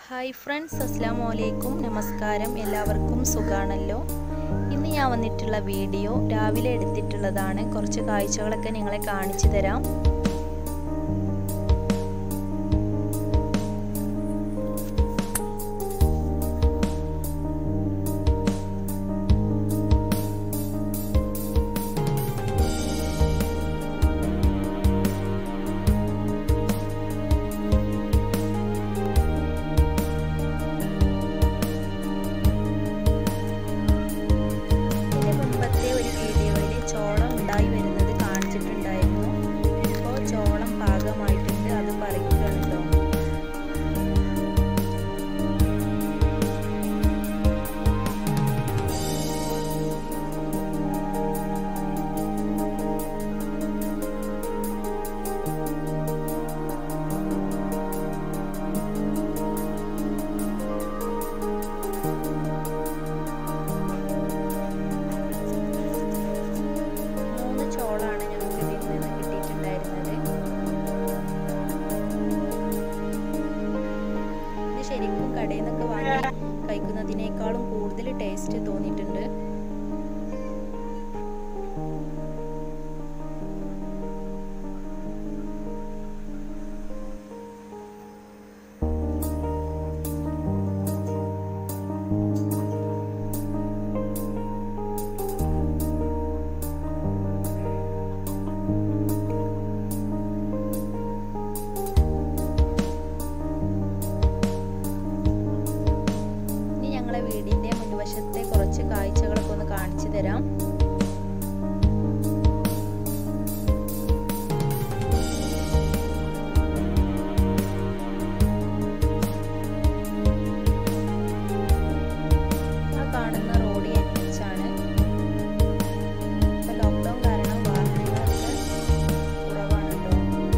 hi friends അസ്സാം വലൈക്കും നമസ്കാരം എല്ലാവർക്കും സുഖാണല്ലോ ഇന്ന് ഞാൻ വന്നിട്ടുള്ള വീഡിയോ രാവിലെ എടുത്തിട്ടുള്ളതാണ് കുറച്ച് കാഴ്ചകളൊക്കെ നിങ്ങളെ കാണിച്ചു തരാം ഇതിന് മുമ്പത്തെ ഒരു വീഡിയോയിൽ ചോളം ഉണ്ടായി വരുന്നത് കാണിച്ചിട്ടുണ്ടായിരുന്നു ഇപ്പോൾ ചോളം പാകമായിട്ടുണ്ട് അത് പറിക്കുകയാണ് കേട്ടോ മൂന്ന് ചോളാണ് ഞങ്ങൾക്ക് ഇതിൽ നിന്ന് കിട്ടിയിട്ടുണ്ടായിരുന്നത് ഇത് ശരിക്കും കടയിൽ നിന്നൊക്കെ വാങ്ങി കഴിക്കുന്നതിനേക്കാളും കൂടുതൽ ടേസ്റ്റ് തോന്നിയിട്ടുണ്ട് ഇനി ഞങ്ങളെ വീടിന്റെ മുൻവശത്തെ കുറച്ച് കാഴ്ചകളൊക്കെ ഒന്ന് കാണിച്ചു തരാം ആ കാണുന്ന റോഡ് എത്തിച്ചാണ് ഇപ്പൊ ലോക്ക്ഡൗൺ കാരണം വാഹനങ്ങളൊക്കെ കുറവാണ് കേട്ടോ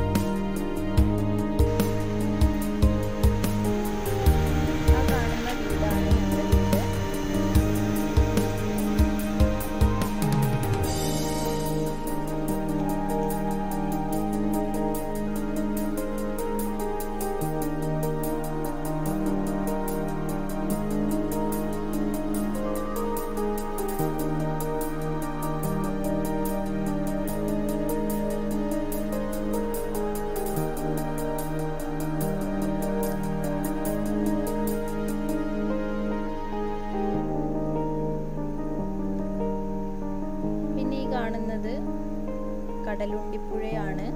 ആ കാണുന്ന വീടാണ് ഞങ്ങളുടെ വീട് പിന്നെ ഈ കാണുന്നത് കടലുണ്ടിപ്പുഴയാണ്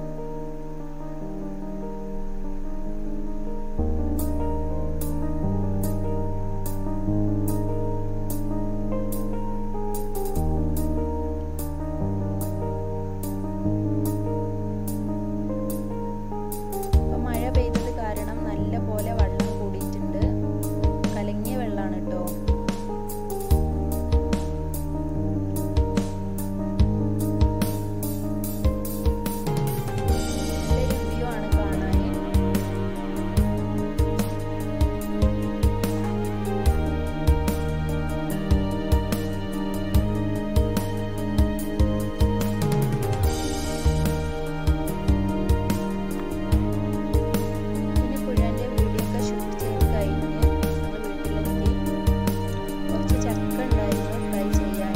ഇപ്പൊ മഴ പെയ്തത് കാരണം നല്ല പോലെ വെള്ളം കൂടിയിട്ടുണ്ട് കലങ്ങിയ വെള്ളമാണ് കേട്ടോ നല്ലൊരു വ്യൂ ആണ് കാണാൻ പിന്നെ പുഴൻ്റെ വീഡിയോ ഒക്കെ ഷൂട്ട് ചെയ്ത് കഴിഞ്ഞ് ഞങ്ങൾ വീട്ടിലെത്തി കുറച്ച് ചക്ക ഉണ്ടായിരുന്നു ഫ്രൈ ചെയ്യാൻ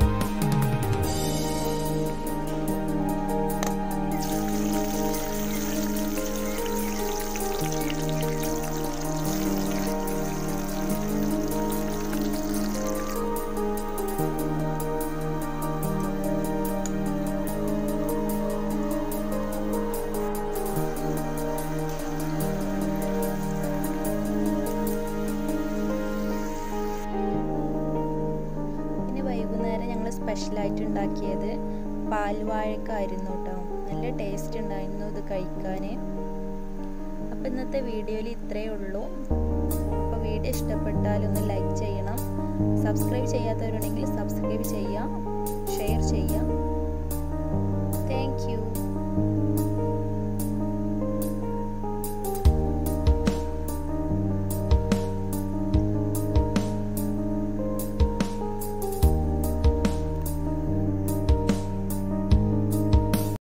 പിന്നെ വൈകുന്നേരം ഞങ്ങൾ സ്പെഷ്യലായിട്ട് ഉണ്ടാക്കിയത് പാൽവാഴക്കായിരുന്നു കേട്ടോ നല്ല ടേസ്റ്റ് ഉണ്ടായിരുന്നു ഇത് കഴിക്കാൻ അപ്പോൾ ഇന്നത്തെ വീഡിയോയിൽ ഇത്രയേ ഉള്ളൂ അപ്പോൾ വീഡിയോ ഇഷ്ടപ്പെട്ടാൽ ഒന്ന് ലൈക്ക് ചെയ്യണം സബ്സ്ക്രൈബ് ചെയ്യാത്തവരുണ്ടെങ്കിൽ സബ്സ്ക്രൈബ് ചെയ്യാം ഷെയർ ചെയ്യാം